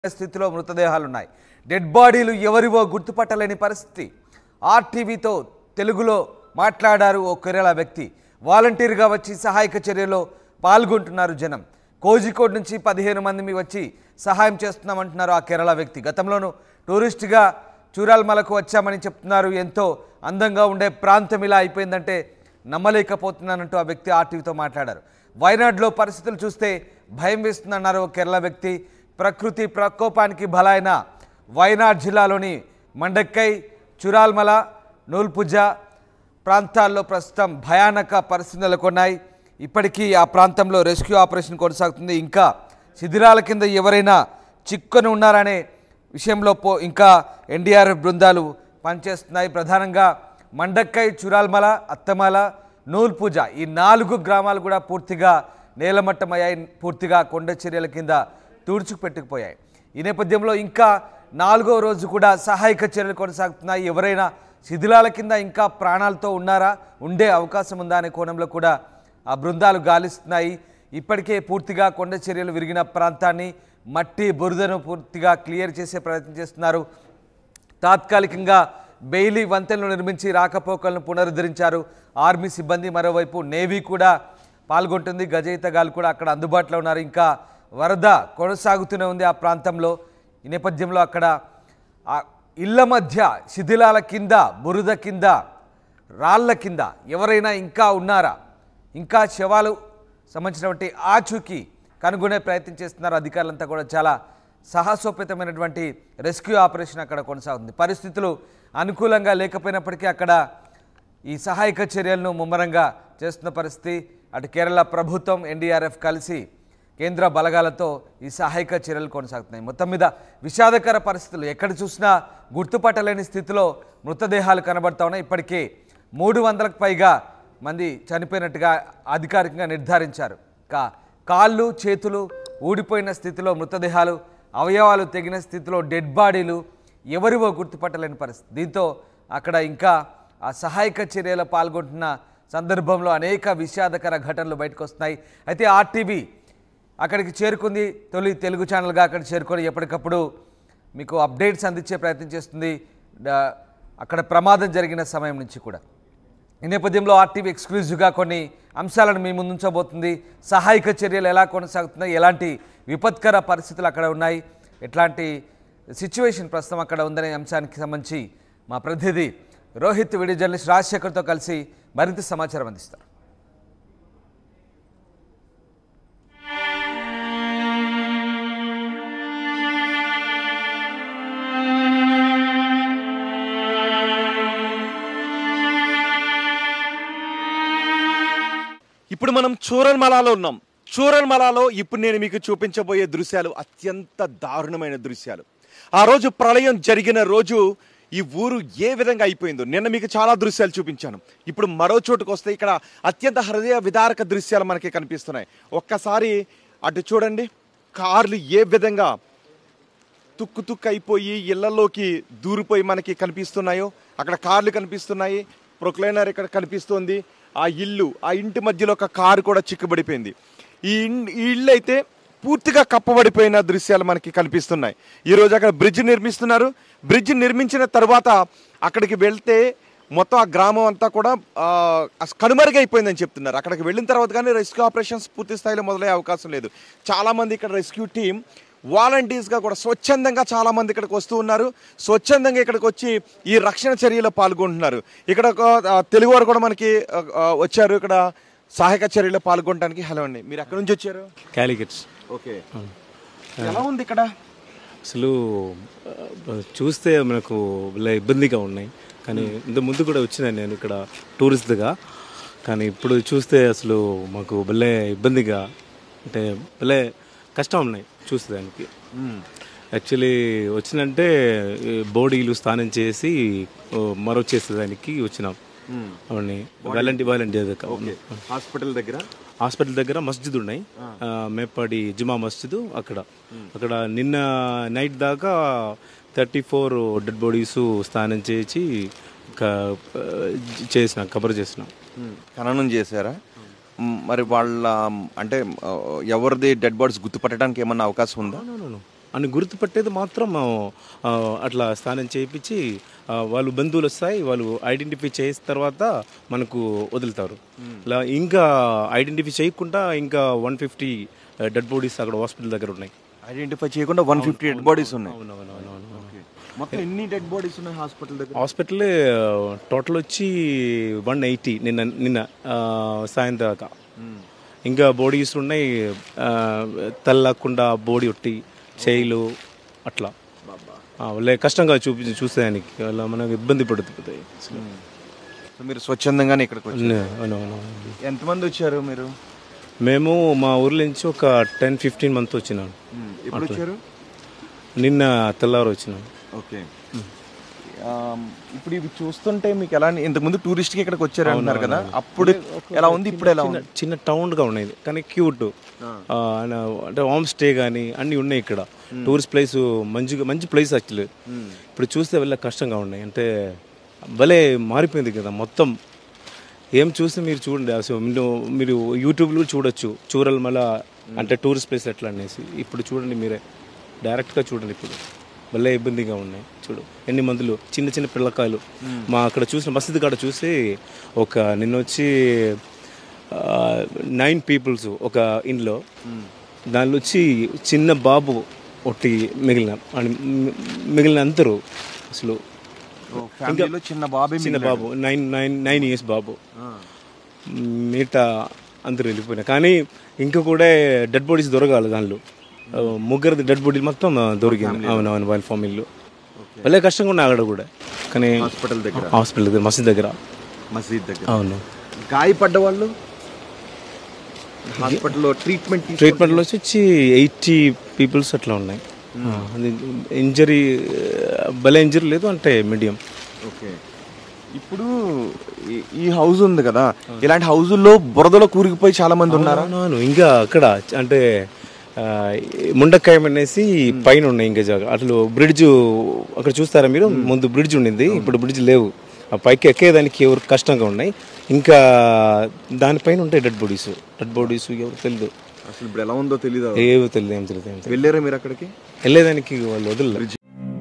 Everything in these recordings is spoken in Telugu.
స్థితిలో మృతదేహాలున్నాయి డెడ్ బాడీలు ఎవరివో గుర్తుపట్టలేని పరిస్థితి ఆర్టీవీతో తెలుగులో మాట్లాడారు ఓ కేరళ వ్యక్తి వాలంటీర్గా వచ్చి సహాయక చర్యలో పాల్గొంటున్నారు జనం కోజికోడ్ నుంచి పదిహేను మంది వచ్చి సహాయం చేస్తున్నామంటున్నారు ఆ కేరళ వ్యక్తి గతంలోనూ టూరిస్ట్గా చూరాల్మలకు వచ్చామని చెప్తున్నారు ఎంతో అందంగా ఉండే ప్రాంతం ఇలా అయిపోయిందంటే నమ్మలేకపోతున్నానంటూ ఆ వ్యక్తి ఆర్టీవీతో మాట్లాడారు వయనాడ్లో పరిస్థితులు చూస్తే భయం వేస్తుందన్నారు ఓ కేరళ వ్యక్తి ప్రకృతి ప్రకోపానికి బలైన వయనాడ్ జిల్లాలోని మండక్కై చురాల్మల నూల్పుజ ప్రాంతాల్లో ప్రస్తుతం భయానక పరిస్థితులు నెలకొన్నాయి ఇప్పటికీ ఆ ప్రాంతంలో రెస్క్యూ ఆపరేషన్ కొనసాగుతుంది ఇంకా శిథిరాల కింద ఎవరైనా చిక్కుని ఉన్నారనే విషయంలో పో ఇంకా ఎన్డీఆర్ఎఫ్ బృందాలు పనిచేస్తున్నాయి ప్రధానంగా మండక్కై చురాల్మల అత్తమల నూల్పూజ ఈ నాలుగు గ్రామాలు కూడా పూర్తిగా నేలమట్టమయ్యాయి పూర్తిగా కొండ చర్యల కింద తుడుచుకుపెట్టుకుపోయాయి ఈ నేపథ్యంలో ఇంకా నాలుగో రోజు కూడా సహాయక చర్యలు కొనసాగుతున్నాయి ఎవరైనా శిథిలాల కింద ఇంకా ప్రాణాలతో ఉన్నారా ఉండే అవకాశం ఉందా అనే కోణంలో కూడా ఆ బృందాలు గాలిస్తున్నాయి ఇప్పటికే పూర్తిగా కొండ చర్యలు విరిగిన ప్రాంతాన్ని మట్టి బురదను పూర్తిగా క్లియర్ చేసే ప్రయత్నం చేస్తున్నారు తాత్కాలికంగా బెయిలీ వంతెనలు నిర్మించి రాకపోకలను పునరుద్ధరించారు ఆర్మీ సిబ్బంది మరోవైపు నేవీ కూడా పాల్గొంటుంది గజయితగాలు కూడా అక్కడ అందుబాటులో ఉన్నారు ఇంకా వరద కొనసాగుతూనే ఉంది ఆ ప్రాంతంలో ఈ నేపథ్యంలో అక్కడ ఆ ఇళ్ల మధ్య శిథిలాల కింద బురద కింద రాళ్ల కింద ఎవరైనా ఇంకా ఉన్నారా ఇంకా శవాలు సంబంధించినటువంటి ఆచూకీ కనుగొనే ప్రయత్నం చేస్తున్నారు అధికారులంతా కూడా చాలా సాహసోపేతమైనటువంటి రెస్క్యూ ఆపరేషన్ అక్కడ కొనసాగుతుంది పరిస్థితులు అనుకూలంగా లేకపోయినప్పటికీ అక్కడ ఈ సహాయక చర్యలను ముమ్మరంగా చేస్తున్న పరిస్థితి అటు కేరళ ప్రభుత్వం ఎన్డీఆర్ఎఫ్ కలిసి కేంద్ర బలగాలతో ఈ సహాయక చర్యలు కొనసాగుతున్నాయి మొత్తం మీద విషాదకర పరిస్థితులు ఎక్కడ చూసినా గుర్తుపట్టలేని స్థితిలో మృతదేహాలు కనబడతా ఉన్నాయి ఇప్పటికే మూడు వందలకు పైగా మంది చనిపోయినట్టుగా అధికారికంగా నిర్ధారించారు కా కాళ్ళు చేతులు ఊడిపోయిన స్థితిలో మృతదేహాలు అవయవాలు తెగిన స్థితిలో డెడ్ బాడీలు ఎవరివో గుర్తుపట్టలేని పరిస్థితి దీంతో అక్కడ ఇంకా ఆ సహాయక చర్యలో పాల్గొంటున్న సందర్భంలో అనేక విషాదకర ఘటనలు బయటకు వస్తున్నాయి అయితే ఆర్టీవీ అక్కడికి చేరుకుంది తొలి తెలుగు ఛానల్గా అక్కడ చేరుకొని ఎప్పటికప్పుడు మీకు అప్డేట్స్ అందించే ప్రయత్నం చేస్తుంది డా- అక్కడ ప్రమాదం జరిగిన సమయం నుంచి కూడా ఈ నేపథ్యంలో ఆర్టీవీ ఎక్స్క్లూజివ్గా కొన్ని అంశాలను మీ ముందుంచబోతుంది సహాయక చర్యలు ఎలా కొనసాగుతున్నాయి ఎలాంటి విపత్కర పరిస్థితులు అక్కడ ఉన్నాయి ఎట్లాంటి సిచ్యువేషన్ ప్రస్తుతం అక్కడ ఉందనే అంశానికి సంబంధించి మా ప్రతినిధి రోహిత్ వీడియో జర్నలిస్ట్ రాజశేఖర్తో కలిసి మరింత సమాచారం అందిస్తారు ఇప్పుడు మనం చూరన్మలాలో ఉన్నాం చూరన్మలాలో ఇప్పుడు నేను మీకు చూపించబోయే దృశ్యాలు అత్యంత దారుణమైన దృశ్యాలు ఆ రోజు ప్రళయం జరిగిన రోజు ఈ ఊరు ఏ విధంగా అయిపోయిందో నిన్న మీకు చాలా దృశ్యాలు చూపించాను ఇప్పుడు మరో చోటుకు వస్తే ఇక్కడ అత్యంత హృదయ విదారక దృశ్యాలు మనకి కనిపిస్తున్నాయి ఒక్కసారి అటు చూడండి కార్లు ఏ విధంగా తుక్కు తుక్కు అయిపోయి ఇళ్లలోకి దూరిపోయి మనకి కనిపిస్తున్నాయో అక్కడ కార్లు కనిపిస్తున్నాయి ప్రొక్లైనర్ ఇక్కడ కనిపిస్తోంది ఆ ఇల్లు ఆ ఇంటి మధ్యలో ఒక కారు కూడా చిక్కుబడిపోయింది ఈ ఇన్- ఈ ఇల్లు అయితే పూర్తిగా కప్పబడిపోయిన దృశ్యాలు మనకి కనిపిస్తున్నాయి ఈ రోజు అక్కడ బ్రిడ్జ్ నిర్మిస్తున్నారు బ్రిడ్జ్ నిర్మించిన తర్వాత అక్కడికి వెళ్తే మొత్తం ఆ గ్రామం అంతా కూడా ఆ, అస- కనుమరుగైపోయిందని చెప్తున్నారు అక్కడికి వెళ్ళిన తర్వాత కానీ రెస్క్యూ ఆపరేషన్స్ పూర్తి స్థాయిలో మొదలయ్యే అవకాశం లేదు చాలా మంది ఇక్కడ రెస్క్యూ టీం వాలంటీర్స్గా కూడా స్వచ్ఛందంగా చాలా మంది ఇక్కడికి వస్తూ ఉన్నారు స్వచ్ఛందంగా ఇక్కడికి వచ్చి ఈ రక్షణ చర్యలో పాల్గొంటున్నారు ఇక్కడ ఒక ఆ, తెలుగు వారు కూడా మనకి ఆ, ఆ, వచ్చారు ఇక్కడ సహాయక చర్యలో పాల్గొనడానికి హలో అండి మీరు ఎక్కడి నుంచి వచ్చారు క్యాలికెట్స్ ఓకే ఎలా ఉంది ఇక్కడ అసలు ఆ, చూస్తే మనకు భలే ఇబ్బందిగా ఉన్నాయి కానీ ఇంత ముందు కూడా వచ్చినాను నేను ఇక్కడ టూరిస్ట్గా కానీ ఇప్పుడు చూస్తే అసలు మాకు భలే ఇబ్బందిగా అంటే భలే కష్టం ఉన్నాయి చూసేదానికి యాక్చువల్లీ వచ్చినంటే ఈ బాడీలు స్నానం చేసి ఓ, మరో చేసేదానికి వచ్చినాం అవన్నీ వాలంటీ వాలంటీర్ దగ్గర హాస్పిటల్ దగ్గర హాస్పిటల్ దగ్గర మస్జిద్ ఉన్నాయి ఆ, మేపాడి జుమా మస్జిద్ అక్కడ అక్కడ నిన్న నైట్ దాకా థర్టీ ఫోర్ డెడ్ బాడీస్ స్నానం చేసి క- చేసిన కబర్ చేసిన ఖననం చేశారా మ్, మరి వాళ్ళ అంటే ఆ, ఎవరిది డెడ్ బాడీస్ గుర్తుపట్టడానికి ఏమన్నా అవకాశం ఉందా అవునవును అని గుర్తుపట్టేది మాత్రం ఆ, అట్లా స్నానం చేయించి ఆ, వాళ్ళు బంధువులు వస్తాయి వాళ్ళు ఐడెంటిఫై చేసిన తర్వాత మనకు వదులుతారు ఇలా ఇంకా ఐడెంటిఫై చేయకుండా ఇంకా వన్ ఫిఫ్టీ డెడ్ బాడీస్ అక్కడ హాస్పిటల్ దగ్గర ఉన్నాయి ఐడెంటిఫై చేయకుండా వన్ ఫిఫ్టీ డెడ్ బాడీస్ ఉన్నాయి అవునవునవును మొత్తం ఎన్ని డెడ్ బాడీస్ ఉన్నాయి హాస్పిటల్ దగ్గర హాస్పిటల్ టోటల్ వచ్చి వన్ ఎయిటీ నిన్న నిన్న ఆ, సాయంత్రం దాకా ఇంకా బాడీస్ ఉన్నాయి ఆ, తల్లకుండా బాడీ ఒట్టి చేయిలు అట్లా ఆ, వాళ్ళే కష్టంగా చూపి చూసేదానికి అలా మనకు ఇబ్బంది పడుతుంది సో మీరు స్వచ్ఛందంగానే ఇక్కడికి వచ్చారు అవునవును ఎంతమంది వచ్చారు మీరు మేము మా ఊర్లో నుంచి ఒక టెన్ ఫిఫ్టీన్ మంత్ వచ్చినాం ఎప్పుడు వచ్చారు నిన్న తెల్లారు వచ్చినాం ఓకే ఇప్పుడు ఇవి చూస్తుంటే మీకు ఎలా ఇంతకు ముందు టూరిస్ట్ కి ఇక్కడికి వచ్చారు అంటున్నారు కదా అప్పుడు ఎలా ఉంది ఇప్పుడు ఎలా ఉంది చిన్న చిన్న టౌన్గా ఉన్నది కానీ క్యూట్ అంటే హోమ్ స్టే కానీ అన్నీ ఉన్నాయి ఇక్కడ టూరిస్ట్ ప్లేస్ మంచిగా మంచి ప్లేస్ యాక్చువల్లీ ఇప్పుడు చూస్తే వెళ్ళ కష్టంగా ఉన్నాయి అంటే భలే మారిపోయింది కదా మొత్తం ఏం చూస్తే మీరు చూడండి అసలు మీరు మీరు యూట్యూబ్లో చూడొచ్చు చూరల్ మళ్ళా అంటే టూరిస్ట్ ప్లేస్ ఎట్లా అనేసి ఇప్పుడు చూడండి మీరే డైరెక్ట్గా చూడండి ఇప్పుడు భలే ఇబ్బందిగా ఉన్నాయి చూడు ఎన్ని మందులు చిన్న చిన్న పిల్లకాయలు మా అక్కడ చూసిన మసీద్ కాడ చూసి ఒక నిన్న వచ్చి నైన్ పీపుల్స్ ఒక ఇంట్లో దానిలో వచ్చి చిన్న బాబు ఒకటి మిగిలిన అని మిగిలిన అందరూ అసలు ఫ్యామిలీలో చిన్న బాబే చిన్న బాబు నైన్ నైన్ నైన్ ఇయర్స్ బాబు మిగతా అందరూ వెళ్ళిపోయినా కానీ ఇంకా కూడా డెడ్ బాడీస్ దొరకాలి దానిలో ఆ, ముగ్గురు డెడ్ బాడీలు మొత్తం ఆ, దొరికింది అవునవును వాళ్ళ ఫ్యామిలీలో భలే కష్టంగా ఉన్నాయి అక్కడ కూడా కానీ హాస్పిటల్ దగ్గర హాస్పిటల్ దగ్గర మసీద్ దగ్గర మసీద్ దగ్గర అవును గాయపడ్డ వాళ్ళు హాస్పిటల్లో ట్రీట్మెంట్ ట్రీట్మెంట్లో వచ్చి ఎయిటీ పీపుల్స్ అట్లా ఉన్నాయి ఆ, అది ఇంజరీ భలే ఇంజరీ లేదు అంటే మీడియం ఓకే ఇప్పుడు ఈ- ఈ హౌస్ ఉంది కదా ఇలాంటి హౌజుల్లో బురదలో కూరుకుపోయి చాలా మంది ఉన్నారా అవునవును ఇంకా అక్కడ అంటే ఆ, ముండకాయం అనేసి పైన ఉన్నాయి ఇంకా జాగా అసలు బ్రిడ్జ్ అక్కడ చూస్తారా మీరు ముందు బ్రిడ్జ్ ఉండింది ఇప్పుడు బ్రిడ్జ్ లేవు ఆ పైకి ఎక్కేదానికి ఎవరు కష్టంగా ఉన్నాయి ఇంకా దానిపైన ఉంటాయి డెడ్ బాడీస్ డెడ్ బాడీస్ ఎవరు తెలియదు అసలు ఇప్పుడు ఎలా ఉందో తెలీదు ఏవో తెలియదు ఏం తెలియదు ఏం తెలియదు వెళ్ళారా మీరు అక్కడికి వెళ్ళేదానికి వాళ్ళు వదలలేదు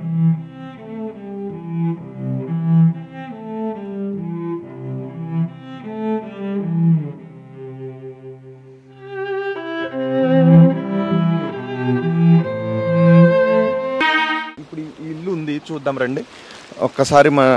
ఇప్పుడు ఈ ఇల్లు ఉంది చూద్దాం రండి ఒక్కసారి మన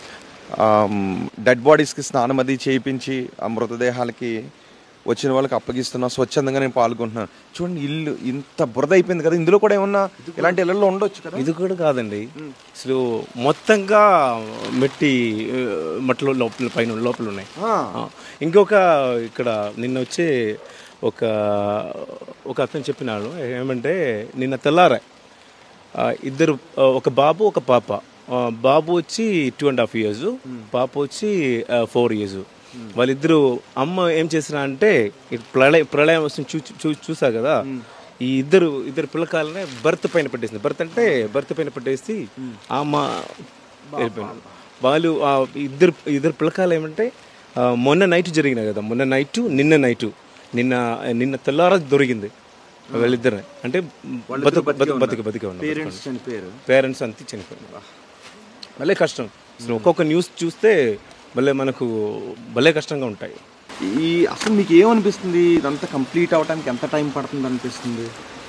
డెడ్ బాడీస్కి స్నానం అది చేయించి ఆ మృతదేహాలకి వచ్చిన వాళ్ళకి అప్పగిస్తున్నా స్వచ్ఛందంగా నేను పాల్గొంటున్నాను చూడండి ఇల్లు ఇంత బురద అయిపోయింది కదా ఇందులో కూడా ఏమన్నా ఇలాంటి ఇళ్ళల్లో ఉండొచ్చు కదా ఇది కూడా కాదండి అసలు మొత్తంగా మెట్టి ఆ, మట్టిలో లోపల పైన లోపల ఉన్నాయి ఆ. ఆ, ఇంకొక ఇక్కడ నిన్న వచ్చి ఒక ఒక అతను చెప్పినాడు ఏమంటే నిన్న తెల్లారా ఆ, ఇద్దరు ఆ, ఒక బాబు ఒక పాప ఆ, బాబు వచ్చి టూ అండ్ హాఫ్ ఇయర్స్ పాప వచ్చి ఫోర్ ఇయర్స్ వాళ్ళిద్దరు అమ్మ ఏం చేసిన అంటే ఇటు ప్రళయం ప్రళయం వస్తుంది చూ చూ చూసా కదా ఈ ఇద్దరు ఇద్దరు పిల్లకాయలనే బర్త్ పైన పెట్టేసింది బర్త్ అంటే బర్త్ పైన పెట్టేసి అమ్మ వెళ్ళిపోయినారు వాళ్ళు ఆ ఇద్దరు ఇద్దరు పిల్లకాయలు ఏమంటే ఆ, మొన్న నైట్ జరిగినాయి కదా మొన్న నైట్ నిన్న నైట్ నిన్న నిన్న తెల్లార దొరికింది వాళ్ళిద్దరు అంటే బతుకు బతుకు బతుకు బతికే ఉన్నారు చనిపోయారు పేరెంట్స్ అంతా చనిపోయినారు భలే కష్టం అసలు ఒక్కొక్క న్యూస్ చూస్తే భలే మనకు భలే కష్టంగా ఉంటాయి ఈ అసలు మీకు ఏమనిపిస్తుంది ఇదంతా కంప్లీట్ అవడానికి ఎంత టైం పడుతుంది అనిపిస్తుంది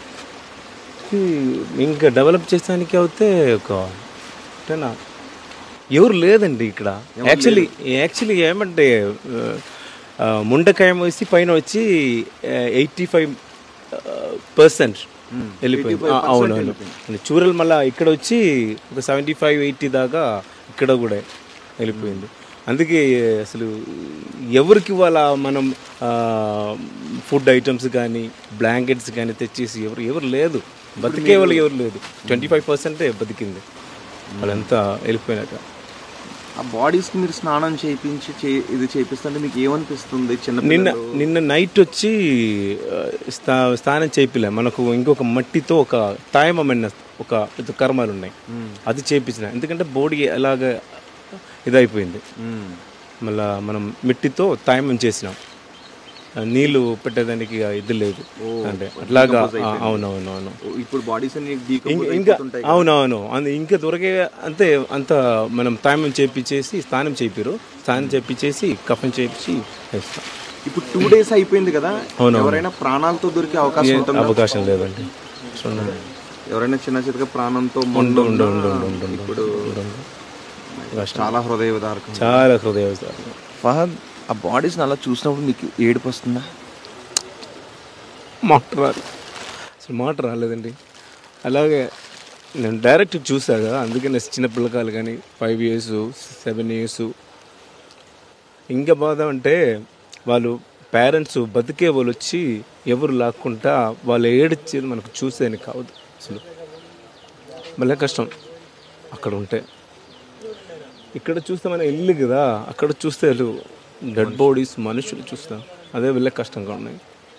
ఇది ఇంకా డెవలప్ చేసానికి అయితే ఒక అంటేనా ఎవరు లేదండి ఇక్కడ యాక్చువల్లీ యాక్చువల్లీ ఏమంటే ఆ, ముండకాయం వేసి పైన వచ్చి ఎయిటీ ఫైవ్ పర్సెంట్ వెళ్ళిపోయింది ఆ, అవునవును చూరల్ మళ్ళా ఇక్కడ వచ్చి ఒక సెవెంటీ ఫైవ్ ఎయిటీ దాకా ఇక్కడ కూడా వెళ్ళిపోయింది అందుకే అసలు ఎవరికి వాళ్ళ మనం ఫుడ్ ఐటమ్స్ కానీ బ్లాంకెట్స్ కానీ తెచ్చేసి ఎవరు ఎవరు లేదు బతికే వాళ్ళు ఎవరు లేదు ట్వంటీ ఫైవ్ పర్సెంటే బతికింది వాళ్ళంతా వెళ్ళిపోయినాక ఆ బాడీస్కి మీరు స్నానం చేయించి చే- ఇది చేపిస్తుంటే మీకు ఏమనిపిస్తుంది చిన్న నిన్న నిన్న నైట్ వచ్చి ఆ, స్నా స్నానం చేపిలే మనకు ఇంకొక మట్టితో ఒక తాయమమైన ఒక పెద్ద కర్మాలు ఉన్నాయి అది చేపించిన ఎందుకంటే బాడీ ఎలాగ ఇదైపోయింది మళ్ళా మనం మిట్టితో తాయమం చేసినాం నీళ్లు పెట్టేదానికి ఇది లేదు అంటే అట్లాగా ఆ, అవునవును అవును ఇప్పుడు బాడీస్ అన్ని ఇంకా ఇంకా అవునవును అందు ఇంకా దొరికే అంతే అంత మనం తామం చేపించేసి స్నానం చేపిరు స్నానం చేపించేసి కఫన్ చేపించి వేస్తాం ఇప్పుడు టూ డేస్ అయిపోయింది కదా అవునవును. ఎవరైనా ప్రాణాలతో దొరికే అవకాశం ఉంటుంది అవకాశం లేదండి చూడండి. ఎవరైనా చిన్న చితక ప్రాణంతో ఉండు మొండు ఉండు ఉన్నా ఉండు ఉండు ఉండు ఇప్పుడు ఉండు. చాలా హృదయ విదారకం చాలా హృదయ విదారకం. ఫహద్ ఆ బాడీస్ అలా చూసినప్పుడు మీకు ఏడుపు వస్తుందా మాట రాలేదు అసలు మాట రాలేదండి అలాగే నేను డైరెక్ట్ చూసాగా అందుకే నేను చిన్న పిల్లకాయలు కానీ ఫైవ్ ఇయర్స్ సెవెన్ ఇయర్స్ ఇంకా బాధ అంటే వాళ్ళు పేరెంట్స్ బతికే వాళ్ళు వచ్చి ఎవరు లాక్కుంటా వాళ్ళు ఏడ్చేది మనకు చూసేది కావద్దు అసలు భలే కష్టం అక్కడ ఉంటే ఇక్కడ చూస్తే మన ఇల్లు కదా అక్కడ చూస్తే డెడ్ బాడీస్ మనుషులు చూస్తాం అదే వెళ్ళే కష్టంగా ఉన్నాయి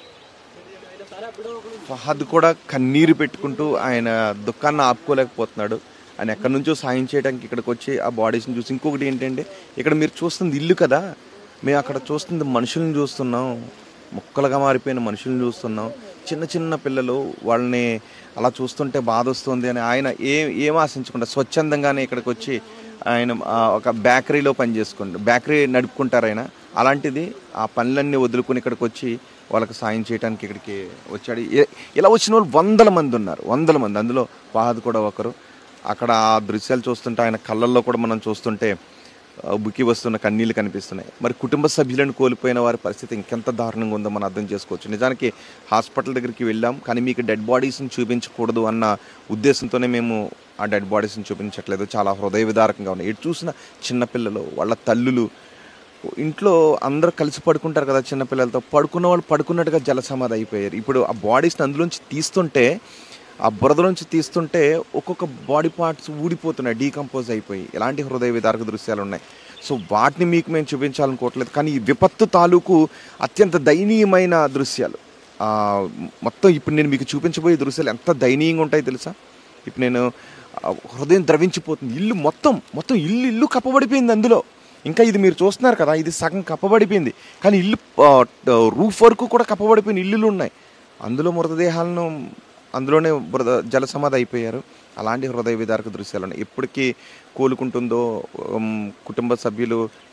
ఫహద్ కూడా కన్నీరు పెట్టుకుంటూ ఆయన దుఃఖాన్ని ఆపుకోలేకపోతున్నాడు ఆయన ఎక్కడి నుంచో సాయం చేయడానికి ఇక్కడికి వచ్చి ఆ బాడీస్ని చూసి ఇంకొకటి ఏంటంటే ఇక్కడ మీరు చూస్తుంది ఇల్లు కదా మేము అక్కడ చూస్తుంది మనుషుల్ని చూస్తున్నాం ముక్కలుగా మారిపోయిన మనుషుల్ని చూస్తున్నాం చిన్న చిన్న పిల్లలు వాళ్ళని అలా చూస్తుంటే బాధ వస్తుంది అని ఆయన ఏ ఏం ఆశించకుండా స్వచ్ఛందంగానే ఇక్కడికి వచ్చి ఆయన ఆ, ఒక బేకరీలో పనిచేసుకుంటారు బేకరీ నడుపుకుంటారు ఆయన అలాంటిది ఆ పనులన్నీ వదులుకొని ఇక్కడికి వచ్చి వాళ్ళకి సాయం చేయడానికి ఇక్కడికి వచ్చాడు ఏ- ఇలా వచ్చిన వాళ్ళు వందల మంది ఉన్నారు వందల మంది అందులో ఫాహద్ కూడా ఒకరు అక్కడ ఆ దృశ్యాలు చూస్తుంటే ఆయన కళ్ళల్లో కూడా మనం చూస్తుంటే ఆ, బుక్కి వస్తున్న కన్నీళ్ళు కనిపిస్తున్నాయి మరి కుటుంబ సభ్యులను కోల్పోయిన వారి పరిస్థితి ఇంకెంత దారుణంగా ఉందో మనం అర్థం చేసుకోవచ్చు నిజానికి హాస్పిటల్ దగ్గరికి వెళ్ళాం కానీ మీకు డెడ్ బాడీస్ని చూపించకూడదు అన్న ఉద్దేశంతోనే మేము ఆ డెడ్ బాడీస్ని చూపించట్లేదు చాలా హృదయ విదారకంగా ఉన్నాయి ఎటు చూసిన చిన్నపిల్లలు వాళ్ళ తల్లులు ఇంట్లో అందరూ కలిసి పడుకుంటారు కదా చిన్నపిల్లలతో పడుకున్న వాళ్ళు పడుకున్నట్టుగా జలసమాధి అయిపోయారు ఇప్పుడు ఆ బాడీస్ని అందులోంచి తీస్తుంటే ఆ బురదలోంచి తీస్తుంటే ఒక్కొక్క బాడీ పార్ట్స్ ఊడిపోతున్నాయి డీకంపోజ్ అయిపోయి ఇలాంటి హృదయ విదారక దృశ్యాలు ఉన్నాయి సో వాటిని మీకు మేము చూపించాలనుకోవట్లేదు కానీ ఈ విపత్తు తాలూకు అత్యంత దయనీయమైన దృశ్యాలు ఆ, మొత్తం ఇప్పుడు నేను మీకు చూపించబోయే దృశ్యాలు ఎంత దయనీయంగా ఉంటాయి తెలుసా ఇప్పుడు నేను ఆ, హృదయం ద్రవించిపోతుంది ఇల్లు మొత్తం మొత్తం ఇల్లు ఇల్లు కప్పబడిపోయింది అందులో ఇంకా ఇది మీరు చూస్తున్నారు కదా ఇది సగం కప్పబడిపోయింది కానీ ఇల్లు ఆ, రూఫ్ వరకు కూడా కప్పబడిపోయిన ఇల్లులు ఉన్నాయి అందులో మృతదేహాలను అందులోనే బురద జలసమాధి అయిపోయారు అలాంటి హృదయ విదారక దృశ్యాలు ఉన్నాయి ఎప్పటికీ కోలుకుంటుందో ఉమ్, కుటుంబ సభ్యులు